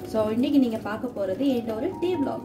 So இன்றைக்கி நீங்கள் பார்க்க போகிறது என்னோட ஒரு டே vlog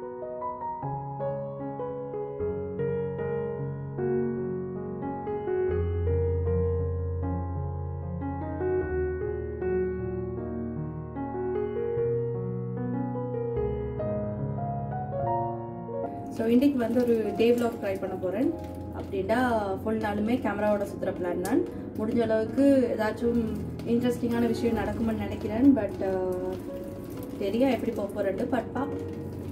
ஸோ இன்றைக்கி வந்து ஒரு டே vlog ட்ரை பண்ண போகிறேன் அப்படின்னா ஃபுல் நாளுமே கேமராவோட சுற்றுற பிளான் தான் முடிஞ்ச அளவுக்கு ஏதாச்சும் இன்ட்ரெஸ்டிங்கான விஷயம் நடக்கும்னு நினைக்கிறேன் பட் தெரியும் எப்படி போக போகிறேன்ட்டு பட் பார்ப்போம்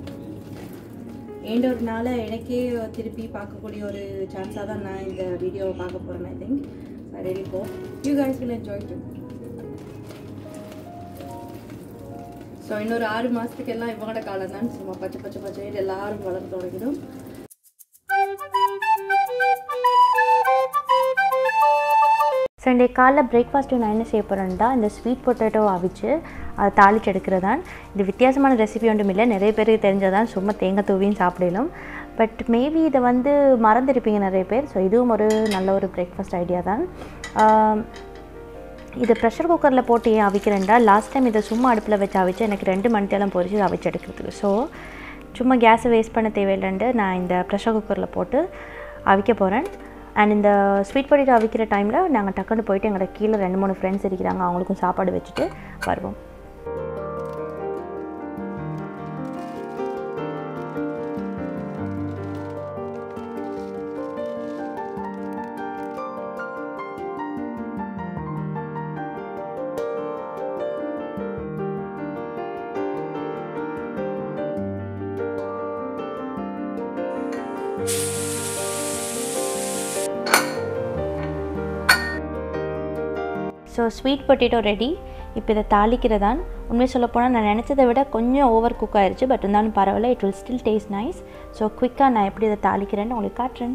ஏண்ட ஒரு நாளை எனக்கே திருப்பி பார்க்கக்கூடிய ஒரு சான்ஸாக தான் நான் இந்த வீடியோவை பார்க்க போகிறேன் ஐ திங்க் ரெடி போ you guys will enjoy too so இன்னொரு ஆறு மாதத்துக்கு எல்லாம் இவங்களோட காலம் தான் சும்மா பச்சை பச்சை பச்சை எல்லாரும் வளர்ந்து தொடங்கிடும் ஸோ இன்றைய காலைல பிரேக்ஃபாஸ்ட்டு நான் என்ன செய்ய போகிறேன்னா இந்த ஸ்வீட் பொட்டேட்டோ அவிச்சு அதை தாளிச்சு எடுக்கிறதான் இது வித்தியாசமான ரெசிபி ஒன்றும் இல்லை நிறைய பேருக்கு தெரிஞ்சதான் சும்மா தேங்காய் தூவியும் சாப்பிடலாம் பட் மேபி இதை வந்து மறந்துருப்பீங்க நிறைய பேர் ஸோ இதுவும் ஒரு நல்ல ஒரு பிரேக்ஃபாஸ்ட் ஐடியா தான் ஆம், இது ப்ரெஷர் குக்கரில் போட்டு ஏன் அவிக்கிறேன்டா லாஸ்ட் டைம் இதை சும்மா அடுப்பில் வச்சு அவிச்சு எனக்கு ரெண்டு மணித்தெல்லாம் பொரிச்சு இதை அவிச்சு எடுக்கிறதுக்கு ஸோ சும்மா கேஸை வேஸ்ட் பண்ண தேவையில்லைன்ட்டு நான் இந்த ப்ரெஷர் குக்கரில் போட்டு அவிக்க போகிறேன் அண்ட் இந்த ஸ்வீட் பொட்டேட்டோ அவிக்கிற டைமில் நாங்கள் டக்குன்னு போயிட்டு எங்களோட கீழே ரெண்டு மூணு ஃப்ரெண்ட்ஸ் இருக்கிறாங்க அவங்களுக்கும் சாப்பாடு வச்சுட்டு வருவோம் ஸோ ஸ்வீட் பொட்டேட்டோ ரெடி இப்போ இதை தாளிக்கிறதான் உண்மையை சொல்லப்போனால் நான் நினச்சதை விட கொஞ்சம் ஓவர் குக் ஆயிடுச்சு பட் இருந்தாலும் பரவாயில்ல it will still taste nice so குயிக்காக நான் எப்படி இதை தாளிக்கிறேன்னு உங்களுக்கு காட்டுறேன்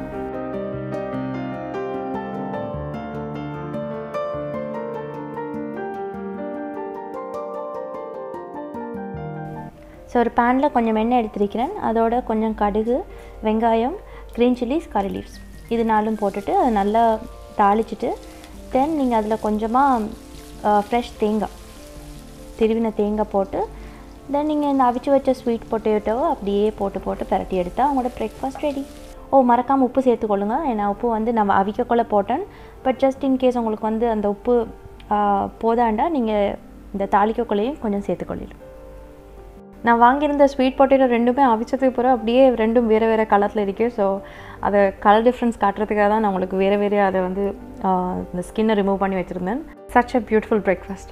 ஸோ ஒரு பேனில் கொஞ்சம் எண்ணெய் எடுத்திருக்கிறேன் அதோட கொஞ்சம் கடுகு வெங்காயம் க்ரீன் சில்லிஸ் கரி லீவ்ஸ் இது நாலும் போட்டுட்டு அதை நல்லா தாளிச்சிட்டு தென் நீங்கள் அதில் கொஞ்சமாக ஃப்ரெஷ் தேங்காய் திருவின தேங்காய் போட்டு தென் நீங்கள் இந்த அவிச்சு வச்ச ஸ்வீட் பொட்டேட்டோவை அப்படியே போட்டு போட்டு பிரட்டி எடுத்தால் அவங்களோட பிரேக்ஃபாஸ்ட் ரெடி ஓ மறக்காமல் உப்பு சேர்த்துக்கொள்ளுங்க ஏன்னா உப்பு வந்து நம்ம அவிக்கக்குள்ளே போட்டேன் பட் ஜஸ்ட் இன்கேஸ் உங்களுக்கு வந்து அந்த உப்பு ஆ, போதாண்டா நீங்கள் இந்த தாளிக்கக்குள்ளேயும் கொஞ்சம் சேர்த்துக்கொள்ளிடும் நான் வாங்கியிருந்த ஸ்வீட் பொட்டேட்டோ ரெண்டுமே அவிச்சதுக்கு பிறகு அப்படியே ரெண்டும் வேறு வேறு கலரில் இருக்கு ஸோ அதை கலர் டிஃப்ரென்ஸ் காட்டுறதுக்காக தான் நான் உங்களுக்கு வேறு வேறு அதை வந்து ஆஹ், இந்த ஸ்கின்னை ரிமூவ் பண்ணி வச்சுருந்தேன் such a beautiful breakfast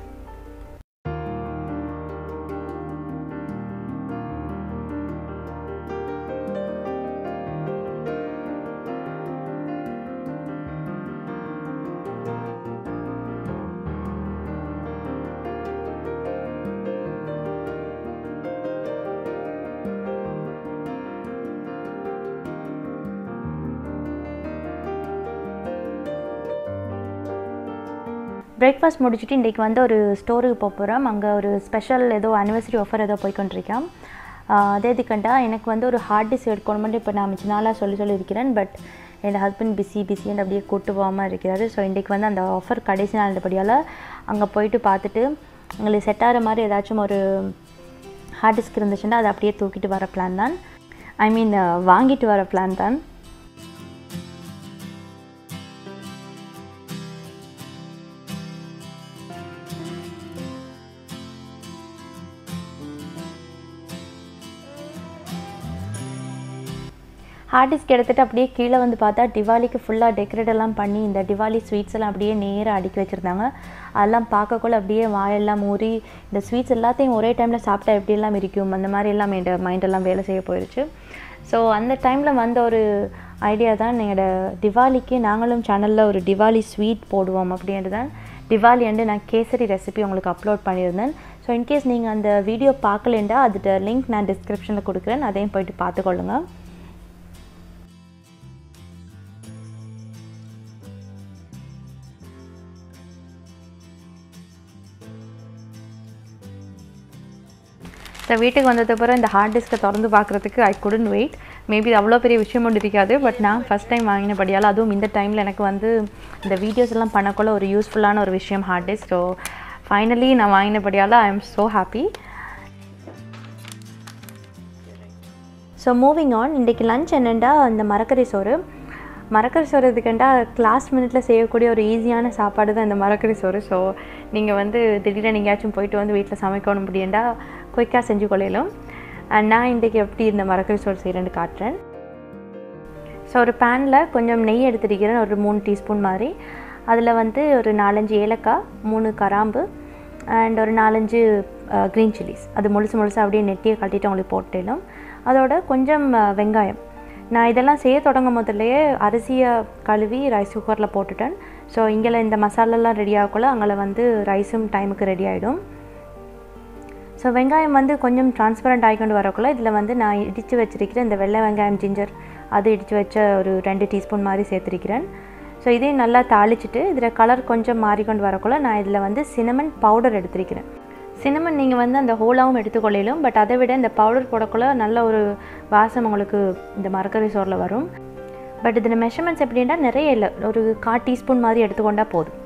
breakfast முடிச்சுட்டு இன்றைக்கி வந்து ஒரு ஸ்டோருக்கு போக போகிறோம் அங்கே ஒரு ஸ்பெஷல் ஏதோ அனிவர்சரி ஆஃபர் ஏதோ போய்க்கொண்டிருக்கேன் அதே இதுக்கண்டா எனக்கு வந்து ஒரு ஹார்ட் டிஸ்க் எடுக்கணுமெண்டு இப்போ நான் மிச்ச நாளாக சொல்லி சொல்லி இருக்கிறேன் பட் என் ஹஸ்பண்ட் பிஸி பிஸின்னு அப்படியே கூட்டு போகாமல் இருக்கிறாரு ஸோ இன்றைக்கி வந்து அந்த ஆஃபர் கடைசி நாள்படியால் அங்கே போயிட்டு பார்த்துட்டு உங்களுக்கு செட் ஆகிற மாதிரி ஏதாச்சும் ஒரு ஹார்ட் டிஸ்க் இருந்துச்சுன்னா அதை அப்படியே தூக்கிட்டு வர பிளான் தான் ஐ மீன் வாங்கிட்டு வர பிளான் தான் ஹார்ட் டிஸ்க் எடுத்துகிட்டு அப்படியே கீழே வந்து பார்த்தா டிவாலிக்கு ஃபுல்லாக டெக்கரேட் எல்லாம் பண்ணி இந்த டிவாலி ஸ்வீட்ஸ் எல்லாம் அப்படியே நேராக அடுக்கி வச்சுருந்தாங்க அதெல்லாம் பார்க்கக்குள்ள அப்படியே வாயெல்லாம் ஊறி இந்த ஸ்வீட்ஸ் எல்லாத்தையும் ஒரே டைமில் சாப்பிட்டா எப்படியெல்லாம் இருக்கும் அந்த மாதிரி எல்லாம் என் மைண்டெல்லாம் வேலை செய்ய போயிடுச்சு ஸோ அந்த டைமில் வந்த ஒரு ஐடியா தான் எங்களோட திவாலிக்கு நாங்களும் சேனலில் ஒரு திவாலி ஸ்வீட் போடுவோம் அப்படின்ட்டு தான் திவாலி அண்டு நான் கேசரி ரெசிபி உங்களுக்கு அப்லோட் பண்ணியிருந்தேன் ஸோ இன்கேஸ் நீங்கள் அந்த வீடியோ பார்க்கலேண்டா அதோட லிங்க் நான் டிஸ்கிரிப்ஷனில் கொடுக்குறேன் அதையும் போயிட்டு பார்த்துக்கொள்ளுங்க ஸோ வீட்டுக்கு வந்ததுக்கப்புறம் இந்த ஹார்ட் டிஸ்க்கை திறந்து பார்க்குறதுக்கு ஐ குடன் வெயிட் மேபி அவ்வளோ பெரிய விஷயம் ஒன்று இருக்காது பட் நான் ஃபஸ்ட் டைம் வாங்கினபடியால் அதுவும் இந்த டைமில் எனக்கு வந்து இந்த வீடியோஸ் எல்லாம் பண்ணக்குள்ள ஒரு யூஸ்ஃபுல்லான ஒரு விஷயம் ஹார்ட் டிஸ்க் ஸோ ஃபைனலி நான் வாங்கினபடியால் I'm so happy so moving on இன்றைக்கி லஞ்ச் என்னென்னா இந்த மரக்கறி சோறு மரக்கறி சோறு எதுக்குண்டா கிளாஸ் மினிட்ல செய்யக்கூடிய ஒரு ஈஸியான சாப்பாடு தான் இந்த மரக்கறி சோறு ஸோ நீங்கள் வந்து திடீர்னு எங்கேயாச்சும் போயிட்டு வந்து வீட்டில் சமைக்கணும் முடியண்டா குயிக்காக செஞ்சு கொள்ளையிலும் அண்ட் நான் இன்றைக்கி எப்படி இந்த மரக்கறி சோறு செய்கிறேன்னு காட்டுறேன் ஸோ ஒரு பேனில் கொஞ்சம் நெய் எடுத்துருக்கிறேன் ஒரு மூணு டீஸ்பூன் மாதிரி அதில் வந்து ஒரு நாலஞ்சு ஏலக்காய் மூணு கராம்பு அண்ட் ஒரு நாலஞ்சு க்ரீன் சில்லிஸ் அது முழுசு முழுசாக அப்படியே நெட்டியை கட்டிட்டு உங்களுக்கு போட்டுடலாம் அதோட கொஞ்சம் அஹ், வெங்காயம் நான் இதெல்லாம் செய்ய தொடங்கும் முதல்லையே அரிசியை கழுவி ரைஸ் குக்கரில் போட்டுட்டேன் ஸோ இங்கே இந்த மசாலாலாம் ரெடி ஆகக்குள்ள அங்கே வந்து ரைஸும் டைமுக்கு ரெடி ஆகிடும் ஸோ வெங்காயம் வந்து கொஞ்சம் டிரான்ஸ்பரண்ட் ஆகிக்கொண்டு வரக்குள்ள இதில் வந்து நான் இடித்து வச்சிருக்கிற இந்த வெள்ளை வெங்காயம் ஜிஞ்சர் அது இடித்து வச்ச ஒரு ரெண்டு டீஸ்பூன் மாதிரி சேர்த்துருக்கிறேன் ஸோ இதையும் நல்லா தாளிச்சிட்டு இதில் கலர் கொஞ்சம் மாறிக்கொண்டு வரக்குள்ள நான் இதில் வந்து சினமன் பவுடர் எடுத்திருக்கிறேன் சினமன் நீங்கள் வந்து அந்த ஹோலாவும் எடுத்துக்கொள்ளையிலும் பட் அதை விட இந்த பவுடர் போடக்குள்ள நல்ல ஒரு வாசம் உங்களுக்கு இந்த மரக்கறி சோறில் வரும் பட் இதில் மெஷர்மெண்ட்ஸ் எப்படின்னா நிறைய இல்லை ஒரு கால் டீஸ்பூன் மாதிரி எடுத்துக்கொண்டா போதும்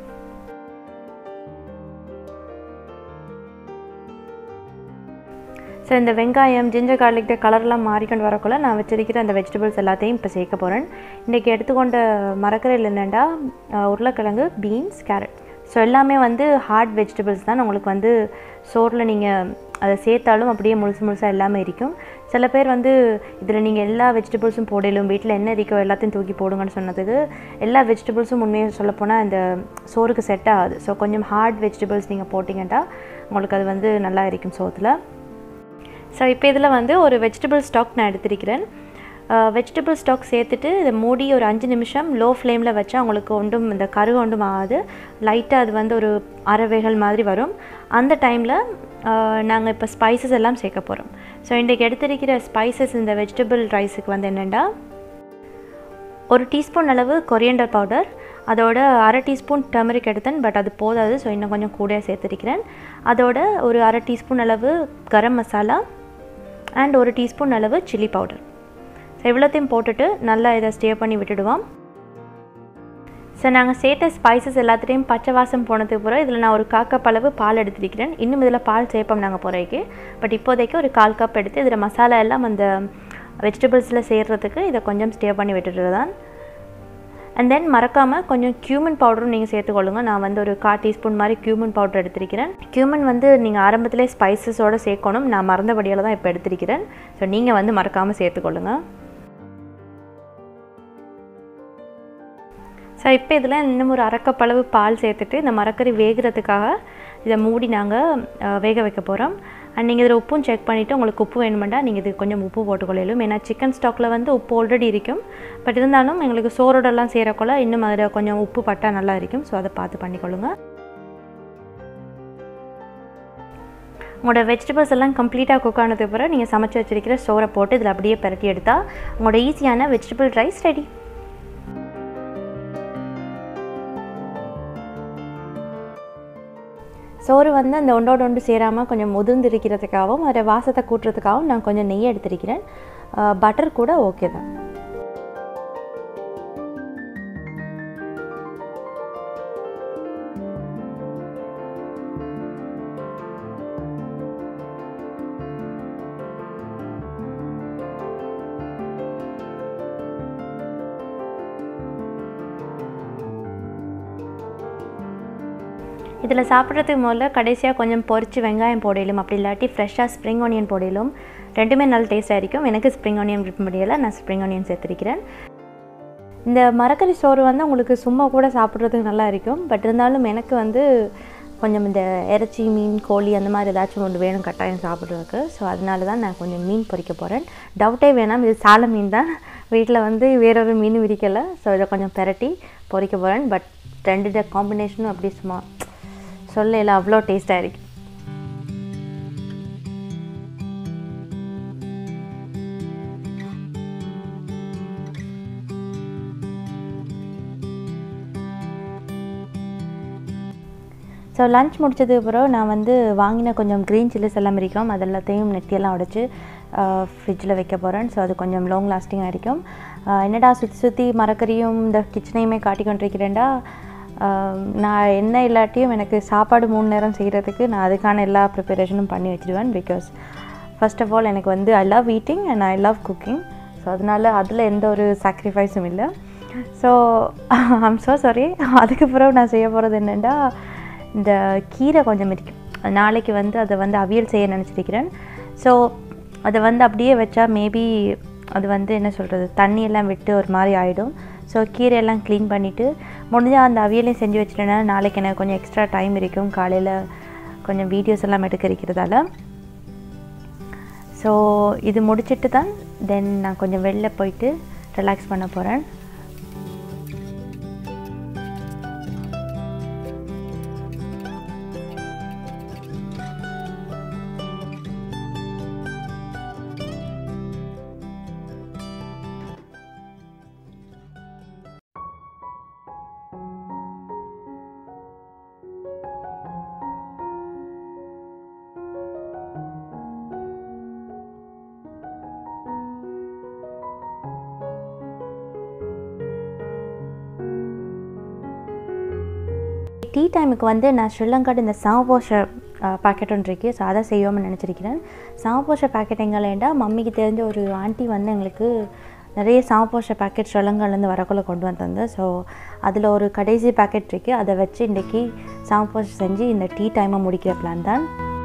ஸோ இந்த வெங்காயம் ஜிஞ்சர் கார்லிக் கலர்லாம் மாறிக்கொண்டு வரக்குள்ள நான் வச்சிருக்கிற அந்த வெஜிடபிள்ஸ் எல்லாத்தையும் இப்போ சேர்க்க போகிறேன் இன்றைக்கி எடுத்துக்கொண்ட மரக்கரையில் என்னென்னா உருளைக்கிழங்கு பீன்ஸ் கேரட் ஸோ எல்லாமே வந்து ஹார்ட் வெஜிடபிள்ஸ் தான் உங்களுக்கு வந்து சோறில் நீங்கள் அதை சேர்த்தாலும் அப்படியே முழுசு முழுசாக எல்லாமே இருக்கும் சில பேர் வந்து இதில் நீங்கள் எல்லா வெஜிடபிள்ஸும் போடலும் வீட்டில் என்ன இருக்கோ எல்லாத்தையும் தூக்கி போடுங்கன்னு சொன்னதுக்கு எல்லா வெஜிடபிள்ஸும் உண்மையாக சொல்லப்போனால் இந்த சோறுக்கு செட் ஆகாது ஸோ கொஞ்சம் ஹார்ட் வெஜிடபிள்ஸ் நீங்கள் போட்டிங்கன்னா உங்களுக்கு அது வந்து நல்லா இருக்கும் சோத்தில் ஸோ இப்போ இதில் வந்து ஒரு வெஜிடபிள் ஸ்டாக் நான் எடுத்திருக்கிறேன் வெஜிடபிள் ஸ்டாக் சேர்த்துட்டு இதை மூடி ஒரு அஞ்சு நிமிஷம் லோ ஃப்ளேமில் வச்சா உங்களுக்கு ஒன்றும் இந்த கரு ஒன்றும் ஆகாது லைட்டாக அது வந்து ஒரு அரைவேகள் மாதிரி வரும் அந்த டைமில் நாங்கள் இப்போ ஸ்பைசஸ் எல்லாம் சேர்க்க போகிறோம் ஸோ இன்றைக்கி எடுத்திருக்கிற ஸ்பைசஸ் இந்த வெஜிடபிள் ரைஸுக்கு வந்து என்னென்னா ஒரு டீஸ்பூன் அளவு கொரியண்டர் பவுடர் அதோட அரை டீஸ்பூன் டர்மரிக் எடுத்தேன் பட் அது போதாது ஸோ இன்னும் கொஞ்சம் கூட சேர்த்துருக்கிறேன் அதோட ஒரு அரை டீஸ்பூன் அளவு கரம் மசாலா அண்ட் ஒரு டீஸ்பூன் அளவு சில்லி பவுடர் ஸோ இவ்வளோத்தையும் போட்டுட்டு நல்லா இதை ஸ்டே பண்ணி விட்டுடுவோம் ஸோ நாங்கள் சேர்த்த ஸ்பைசஸ் எல்லாத்துலேயும் பச்சை வாசம் போனதுக்கு பிறகு இதில் நான் ஒரு கால் கப் அளவு பால் எடுத்திருக்கிறேன் இன்னும் இதில் பால் சேர்ப்போம் நாங்கள் போகிறதுக்கு பட் இப்போதைக்கு ஒரு கால் கப் எடுத்து இதில் மசாலா எல்லாம் அந்த வெஜிடபிள்ஸில் சேர்கிறதுக்கு இதை கொஞ்சம் ஸ்டே பண்ணி விட்டுட்டு தான் அண்ட் தென் மறக்காமல் கொஞ்சம் கியூமன் பவுடரும் நீங்கள் சேர்த்துக்கொள்ளுங்க நான் வந்து ஒரு கால் டீஸ்பூன் மாதிரி கியூமன் பவுடர் எடுத்திருக்கிறேன் கியூமன் வந்து நீங்கள் ஆரம்பத்திலே ஸ்பைசஸோடு சேர்க்கணும் நான் மறந்தபடியால் தான் இப்போ எடுத்திருக்கிறேன் ஸோ நீங்கள் வந்து மறக்காமல் சேர்த்துக்கொள்ளுங்க ஸோ இப்போ இதில் இன்னும் ஒரு அரைக்கப்பளவு பால் சேர்த்துட்டு இந்த மரக்கறி வேகிறதுக்காக இதை மூடி நாங்கள் வேக வைக்க போகிறோம் அண்ட் நீங்கள் இதில் உப்பும் செக் பண்ணிவிட்டு உங்களுக்கு உப்பு வேணுமெண்டா நீங்கள் இதுக்கு கொஞ்சம் உப்பு போட்டுக்கொள்ளும் ஏன்னா சிக்கன் ஸ்டாக்கில் வந்து உப்பு ஆல்ரெடி இருக்கும் பட் இருந்தாலும் எங்களுக்கு சோறோடெல்லாம் சேரக்குள்ள இன்னும் அதில் கொஞ்சம் உப்பு பட்டா நல்லா இருக்கும் ஸோ அதை பார்த்து பண்ணிக்கொள்ளுங்க உங்களோட வெஜிடபிள்ஸ் எல்லாம் கம்ப்ளீட்டாக குக் ஆனதுக்கு பிறகு நீங்கள் சமைச்சு வச்சிருக்கிற சோறை போட்டு இதில் அப்படியே பரட்டி எடுத்தால் உங்களோட ஈஸியான வெஜிடபிள் ரைஸ் ரெடி சோறு வந்து அந்த ஒன்றோட ஒன்று சேராமல் கொஞ்சம் முதிர்ந்திருக்கிறதுக்காகவும் அதை வாசத்தை கூட்டுறதுக்காகவும் நான் கொஞ்சம் நெய் எடுத்திருக்கிறேன் பட்டர் கூட ஓகே தான் இதில் சாப்பிட்றதுக்கு முதல்ல கடைசியாக கொஞ்சம் பொரிச்சு வெங்காயம் போடையிலும் அப்படி இல்லாட்டி ஃப்ரெஷ்ஷாக ஸ்ப்ரிங் ஆனியன் போடையிலும் ரெண்டுமே நல்ல டேஸ்ட்டாக இருக்கும் எனக்கு ஸ்ப்ரிங் ஆனியன் விருப்ப முடியலை நான் ஸ்ப்ரிங் ஆனியன் சேர்த்துருக்கிறேன் இந்த மரக்கறி சோறு வந்து உங்களுக்கு சும்மா கூட சாப்பிட்றதுக்கு நல்லா இருக்கும் பட் இருந்தாலும் எனக்கு வந்து கொஞ்சம் இந்த இறைச்சி மீன் கோழி அந்த மாதிரி ஏதாச்சும் ஒன்று வேணும் கட்டாயம் சாப்பிட்றதுக்கு ஸோ அதனால தான் நான் கொஞ்சம் மீன் பொரிக்க போகிறேன் டவுட்டே வேணாம் இது சால மீன் தான் வீட்டில் வந்து வேறொரு மீன் விரிக்கலை ஸோ இதை கொஞ்சம் பெரட்டி பொரிக்க போகிறேன் பட் ரெண்டு காம்பினேஷனும் அப்படி சும்மா சொல்லல அவ்வளோ டேஸ்ட்டாக இருக்கு ஸோ லஞ்ச் முடிச்சதுக்கு அப்புறம் நான் வந்து வாங்கின கொஞ்சம் க்ரீன் சில்லிஸ் எல்லாம் இருக்கும் அது எல்லாத்தையும் நெட்டியெல்லாம் உடச்சி ஃப்ரிட்ஜில் வைக்க போகிறேன் ஸோ அது கொஞ்சம் லாங் லாஸ்டிங்காக இருக்கும் ஆஹ் என்னடா சுற்றி சுற்றி மரக்கறியும் இந்த கிச்சனையுமே காட்டி கொண்டிருக்கிறேன்டா ஆஹ் நான் என்ன இல்லாட்டியும் எனக்கு சாப்பாடு மூணு நேரம் செய்கிறதுக்கு நான் அதுக்கான எல்லா ப்ரிப்பரேஷனும் பண்ணி வச்சிடுவேன் பிகாஸ் ஃபர்ஸ்ட் ஆஃப் ஆல் எனக்கு வந்து I love eating and I love cooking so அதனால அதில் எந்த ஒரு சாக்ரிஃபைஸும் இல்லை ஸோ ஐம் ஸோ சாரி அதுக்கப்புறம் நான் செய்ய போகிறது என்னென்னா இந்த கீரை கொஞ்சம் இருக்கு நாளைக்கு வந்து அதை வந்து அவியல் செய்ய நினச்சிருக்கிறேன் ஸோ அதை வந்து அப்படியே வச்சா மேபி அது வந்து என்ன சொல்கிறது தண்ணியெல்லாம் விட்டு ஒரு மாதிரி ஆகிடும் ஸோ கீரையெல்லாம் க்ளீன் பண்ணிவிட்டு முடிஞ்சால் அந்த அவியலையும் செஞ்சு வச்சுட்டேன்னா நாளைக்கு எனக்கு கொஞ்சம் எக்ஸ்ட்ரா டைம் இருக்கும் காலையில் கொஞ்சம் வீடியோஸ் எல்லாம் எடுக்க இருக்கிறதால ஸோ இது முடிச்சிட்டு தான் தென் நான் கொஞ்சம் வெளில போயிட்டு ரிலாக்ஸ் பண்ண போகிறேன் டீ டைமுக்கு வந்து நான் ஸ்ரீலங்காடு இந்த சாம்போஷ பாக்கெட் ஒன்று இருக்கு ஸோ அதை செய்வோம்னு நினச்சிருக்கிறேன் சாம்போஷ பாக்கெட் எங்கேலேண்டா மம்மிக்கு தெரிஞ்ச ஒரு ஆண்டி வந்து எங்களுக்கு நிறைய சாம்போஷ பாக்கெட் ஸ்ரீலங்காலேருந்து வரக்குள்ள கொண்டு வந்தது ஸோ அதில் ஒரு கடைசி பாக்கெட் இருக்குது அதை வச்சு இன்றைக்கி சாம்போஷ செஞ்சு இந்த டீ டைமை முடிக்கிற பிளான் தான்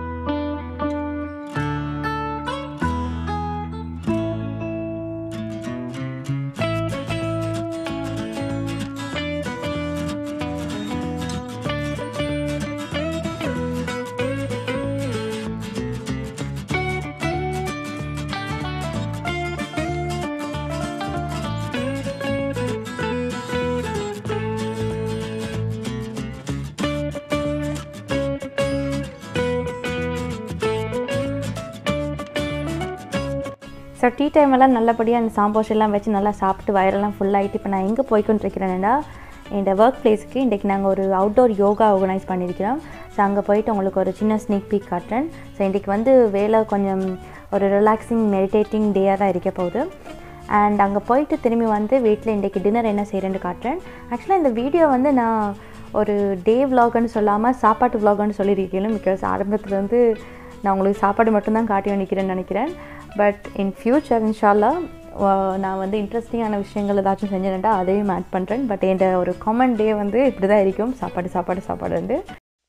ஸோ டீ டைம் எல்லாம் நல்லபடியாக அந்த சாம்போஸ் எல்லாம் வச்சு நல்லா சாப்பிட்டு வயரெல்லாம் ஃபுல்லாகிட்டு இப்போ நான் எங்கே போய்க்கொண்டிருக்கிறேன்னா இந்த ஒர்க் பிளேஸுக்கு இன்றைக்கி நாங்கள் ஒரு அவுட்டோர் யோகா ஆர்கனைஸ் பண்ணியிருக்கிறோம் ஸோ அங்கே போயிட்டு உங்களுக்கு ஒரு சின்ன ஸ்னீக் பீக் காட்டுறேன் ஸோ இன்றைக்கி வந்து வேலை கொஞ்சம் ஒரு ரிலாக்ஸிங் மெடிடேட்டிங் டேயாக தான் இருக்க போகுது அண்ட் அங்கே போயிட்டு திரும்பி வந்து வீட்டில் இன்றைக்கி டின்னர் என்ன செய்கிறேன்னு காட்டுறேன் ஆக்சுவலாக இந்த வீடியோ வந்து நான் ஒரு டே விலாக்னு சொல்லாமல் சாப்பாட்டு விலாக்னு சொல்லியிருக்கேன் பிகாஸ் ஆரம்பத்தில் வந்து நான் உங்களுக்கு சாப்பாடு மட்டும்தான் காட்டி நிற்கிறேன்னு நினைக்கிறேன் பட் இன் ஃப்யூச்சர் இன்ஷால்லா நான் வந்து இன்ட்ரெஸ்டிங்கான விஷயங்கள் ஏதாச்சும் செஞ்சேன்டா அதையும் ஆட் பண்ணுறேன் பட் என் ஒரு காமன் டே வந்து இப்படி தான் இருக்கும் சாப்பாடு சாப்பாடு சாப்பாடு வந்து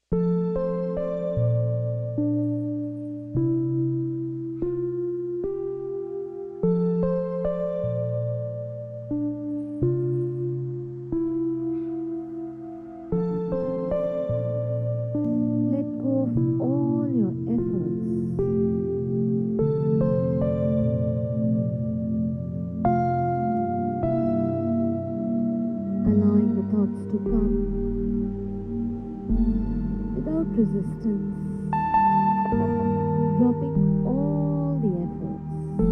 Let go of all your efforts. Allowing the thoughts to come without resistance. Dropping all the efforts.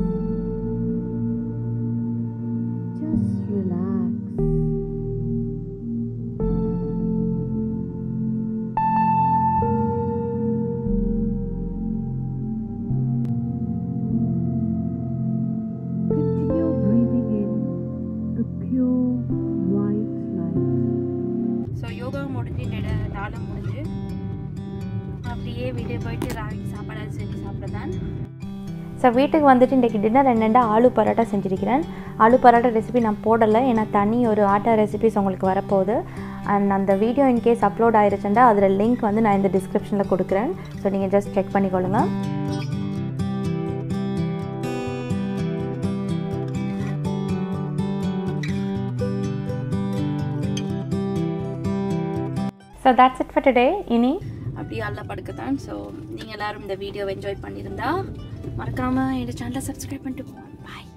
Just relax. Continue breathing in the pure white light. So yoga முடிஞ்சு நெட நாளும் முடிஞ்சு அப்படியே வீட்டுக்கு போயிட்டு ராவிக்கு சாப்பாடு செஞ்சு சாப்பிட்றதான் ஸோ வீட்டுக்கு வந்துட்டு இன்றைக்கி டின்னர் என்னென்னா ஆலு பரோட்டா செஞ்சுருக்கிறேன் ஆலு பரோட்டா ரெசிபி நான் போடலை ஏன்னா தனி ஒரு ஆட்டா ரெசிபிஸ் உங்களுக்கு வரப்போகுது அண்ட் அந்த வீடியோ இன்கேஸ் அப்லோட் ஆயிருச்சுண்டா அதில் லிங்க் வந்து நான் இந்த டிஸ்கிரிப்ஷனில் கொடுக்குறேன் ஸோ நீங்கள் ஜஸ்ட் செக் பண்ணிக்கொள்ளுங்க so that's it for today இனி அப்படியே அல்ல படுக்கத்தான் ஸோ நீங்கள் எல்லாரும் இந்த வீடியோவை என்ஜாய் பண்ணியிருந்தா மறக்காமல் என்னோட சேனலை சப்ஸ்கிரைப் பண்ணிட்டு போவோம் பாய்